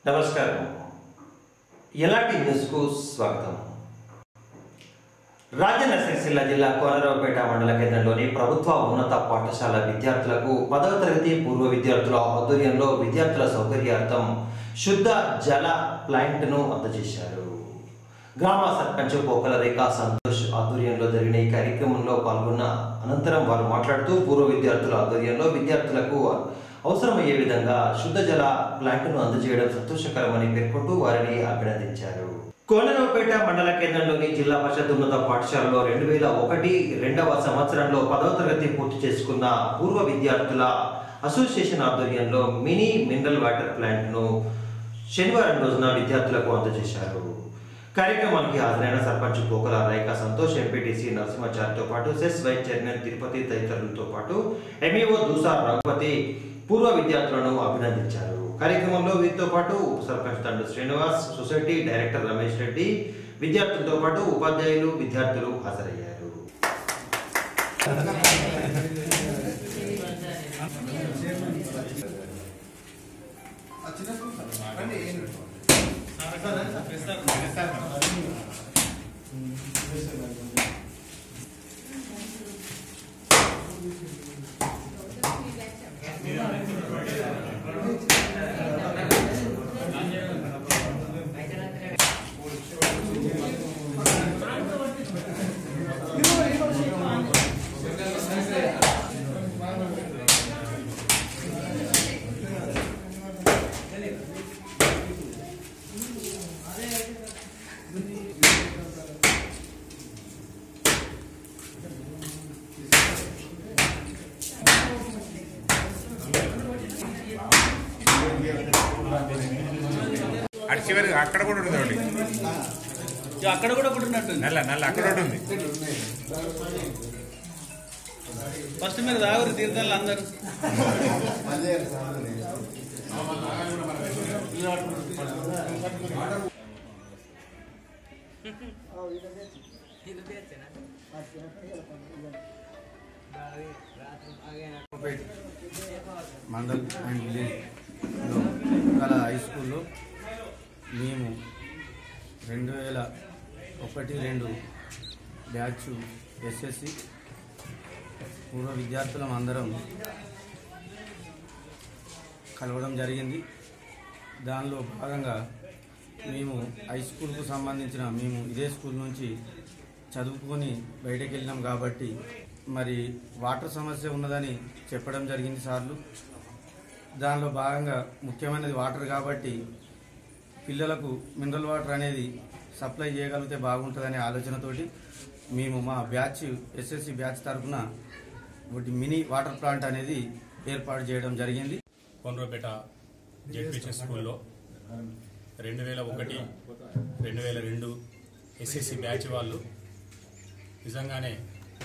నమస్కారం ఎలాంటి న్యూస్కు స్వాగతం రాజన్న సిరిసిల్ల జిల్లా కోనరావుపేట మండల కేంద్రంలోని ప్రభుత్వ ఉన్నత పాఠశాల విద్యార్థులకు పదవ తరగతి పూర్వ విద్యార్థుల ఆధ్వర్యంలో విద్యార్థుల సౌకర్యార్థం శుద్ధ జల ప్లాంట్ను అందజేశారు గ్రామ సర్పంచ్ పోకల రేఖా సంతోష్ ఆధ్వర్యంలో జరిగిన ఈ కార్యక్రమంలో పాల్గొన్న అనంతరం వారు మాట్లాడుతూ పూర్వ విద్యార్థుల ఆధ్వర్యంలో విద్యార్థులకు అవసరమయ్యే విధంగా శుద్ధ జల ప్లాంట్ను అందజేయడం సంతోషకరమని పేర్కొంటూ వారిని అభినందించారు కోనరావుపేట మండల కేంద్రంలోని జిల్లా పరిషత్ ఉన్నత పాఠశాలలో రెండు వేల ఒకటి రెండవ సంవత్సరంలో పదవ తరగతి పూర్తి చేసుకున్న పూర్వ విద్యార్థుల అసోసియేషన్ ఆధ్వర్యంలో మినీ మినరల్ వాటర్ ప్లాంట్ను శనివారం రోజున విద్యార్థులకు అందజేశారు కార్యక్రమానికి హాజరైన సర్పంచ్ పోకల రేఖ సంతోష్ ఎంపీటీసీ నరసింహాచారితో పాటు సెస్ వైస్ చైర్మన్ తిరుపతి తదితరులతో పాటు ఎంఈఓ దూసార్ రఘుపతి పూర్వ విద్యార్థులను అభినందించారు కార్యక్రమంలో వీరితో పాటు ఉప సర్పంచ్ తండ్రి శ్రీనివాస్ సొసైటీ డైరెక్టర్ రమేష్ రెడ్డి విద్యార్థులతో పాటు ఉపాధ్యాయులు విద్యార్థులు హాజరయ్యారు అటు చివరి అక్కడ కూడా ఉంది ఒకటి ఇక అక్కడ కూడా ఒకటి ఉన్నట్టుంది నల్ల నల్ల అక్కడ ఒకటి ఉంది ఫస్ట్ మీరు తాగురు తీర్థాలు అందరు మండల్ అండ్ విలేజ్లో గల హై స్కూల్లో మేము రెండు వేల ఒకటి రెండు బ్యాచ్ ఎస్ఎస్సి పూర్వ విద్యార్థులం అందరం కలవడం జరిగింది దానిలో భాగంగా మేము హై స్కూల్కు సంబంధించిన మేము ఇదే స్కూల్ నుంచి చదువుకొని బయటకు వెళ్ళినాం కాబట్టి మరి వాటర్ సమస్య ఉన్నదని చెప్పడం జరిగింది సార్లు దానిలో భాగంగా ముఖ్యమైనది వాటర్ కాబట్టి పిల్లలకు మినరల్ వాటర్ అనేది సప్లై చేయగలిగితే బాగుంటుందనే ఆలోచనతోటి మేము మా బ్యాచ్ ఎస్ఎస్సి బ్యాచ్ తరఫున ఒకటి మినీ వాటర్ ప్లాంట్ అనేది ఏర్పాటు చేయడం జరిగింది కొండ్రపేట జెడ్పీసీ స్కూల్లో రెండు వేల ఒకటి రెండు వేల రెండు ఎస్ఎస్సి బ్యాచ్ వాళ్ళు నిజంగానే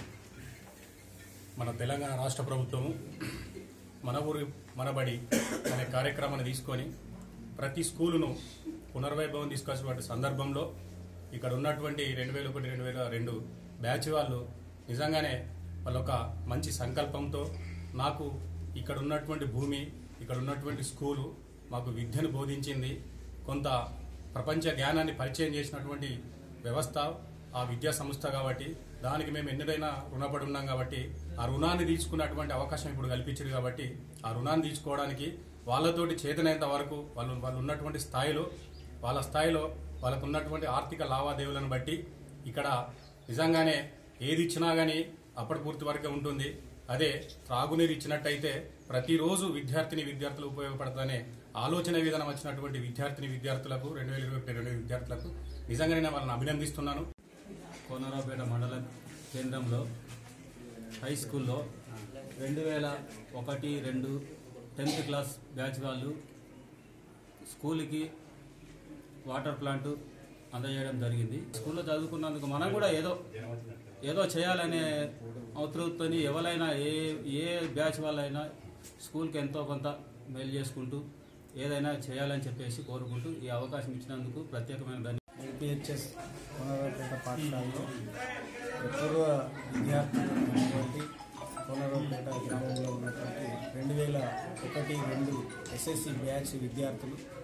మన తెలంగాణ రాష్ట్ర ప్రభుత్వము మన ఊరి మనబడి అనే కార్యక్రమాన్ని తీసుకొని ప్రతి స్కూలును పునర్వైభవం తీసుకొచ్చినటువంటి సందర్భంలో ఇక్కడ ఉన్నటువంటి రెండు వేల ఒకటి రెండు వేల రెండు బ్యాచ్ వాళ్ళు నిజంగానే వాళ్ళ ఒక మంచి సంకల్పంతో నాకు ఇక్కడ ఉన్నటువంటి భూమి ఇక్కడ ఉన్నటువంటి స్కూలు మాకు విద్యను బోధించింది కొంత ప్రపంచ జ్ఞానాన్ని పరిచయం చేసినటువంటి వ్యవస్థ ఆ విద్యా సంస్థ కాబట్టి దానికి మేము ఎన్నడైనా రుణపడి ఉన్నాం కాబట్టి ఆ రుణాన్ని తీసుకున్నటువంటి అవకాశం ఇప్పుడు కల్పించారు కాబట్టి ఆ రుణాన్ని తీసుకోవడానికి వాళ్ళతోటి చేతనైనంత వరకు వాళ్ళు వాళ్ళు ఉన్నటువంటి స్థాయిలో వాళ్ళ స్థాయిలో వాళ్ళకు ఉన్నటువంటి ఆర్థిక లావాదేవీలను బట్టి ఇక్కడ నిజంగానే ఏది ఇచ్చినా కానీ అప్పటి పూర్తి వరకే ఉంటుంది అదే త్రాగునీరు ఇచ్చినట్టయితే ప్రతిరోజు విద్యార్థిని విద్యార్థులు ఉపయోగపడుతుందనే ఆలోచన విధానం వచ్చినటువంటి విద్యార్థిని విద్యార్థులకు రెండు వేల ఇరవై రెండు విద్యార్థులకు నిజంగానే నేను వాళ్ళని అభినందిస్తున్నాను కోనరావుపేట మండల కేంద్రంలో హై స్కూల్లో రెండు వేల ఒకటి రెండు టెన్త్ క్లాస్ బ్యాచ్ వాళ్ళు స్కూల్కి వాటర్ ప్లాంట్ అందజేయడం జరిగింది స్కూల్లో చదువుకున్నందుకు మనం కూడా ఏదో ఏదో చేయాలనే అవతృప్తితో ఎవరైనా ఏ ఏ బ్యాచ్ వాళ్ళైనా స్కూల్కి ఎంతో కొంత మేలు చేసుకుంటూ ఏదైనా చేయాలని చెప్పేసి కోరుకుంటూ ఈ అవకాశం ఇచ్చినందుకు ప్రత్యేకమైన ధన్యవాదాలు ఎల్పిహెచ్ఎస్ కోనరావుపేట పాఠశాలలో పూర్వ విద్యార్థులైనటువంటి కోనరావుపేట గ్రామంలో ఉన్నటువంటి రెండు వేల ఒకటి రెండు ఎస్ఎస్సి బ్యాచ్ విద్యార్థులు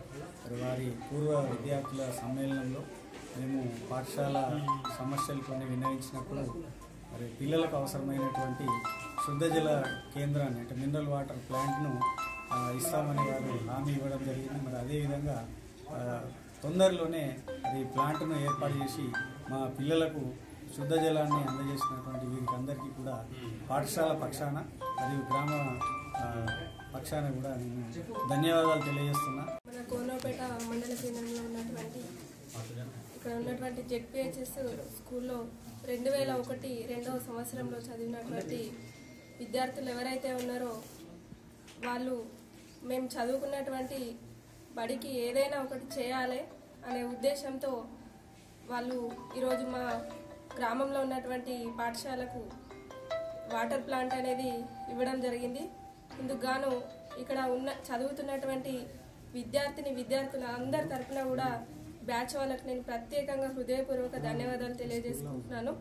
మరి వారి పూర్వ విద్యార్థుల సమ్మేళనంలో మేము పాఠశాల సమస్యలు కొన్ని విన్నవించినప్పుడు మరి పిల్లలకు అవసరమైనటువంటి శుద్ధ జల కేంద్రాన్ని అంటే మినరల్ వాటర్ ప్లాంట్ను ఆ, ఇస్తామని వారు హామీ ఇవ్వడం జరిగింది మరి అదేవిధంగా ఆ, తొందరలోనే అది ప్లాంట్ను ఏర్పాటు చేసి మా పిల్లలకు శుద్ధ జలాన్ని అందజేసినటువంటి వీరికి అందరికీ కూడా పాఠశాల పక్షాన మరియు గ్రామ ఆ, పక్షాన కూడా నేను ధన్యవాదాలు తెలియజేస్తున్నా మన కోనోపేట మండల కేంద్రంలో ఉన్నటువంటి ఇక్కడ ఉన్నటువంటి జెడ్పిహెచ్ఎస్ స్కూల్లో రెండు వేల ఒకటి రెండవ సంవత్సరంలో చదివినటువంటి విద్యార్థులు ఎవరైతే ఉన్నారో వాళ్ళు మేము చదువుకున్నటువంటి బడికి ఏదైనా ఒకటి చేయాలి అనే ఉద్దేశంతో వాళ్ళు ఈరోజు మా గ్రామంలో ఉన్నటువంటి పాఠశాలకు వాటర్ ప్లాంట్ అనేది ఇవ్వడం జరిగింది ఇందుకు గాను ఇక్కడ ఉన్న చదువుతున్నటువంటి విద్యార్థిని విద్యార్థుల అందరి తరపున కూడా బ్యాచ్ వాళ్ళకి నేను ప్రత్యేకంగా హృదయపూర్వక ధన్యవాదాలు తెలియజేసుకుంటున్నాను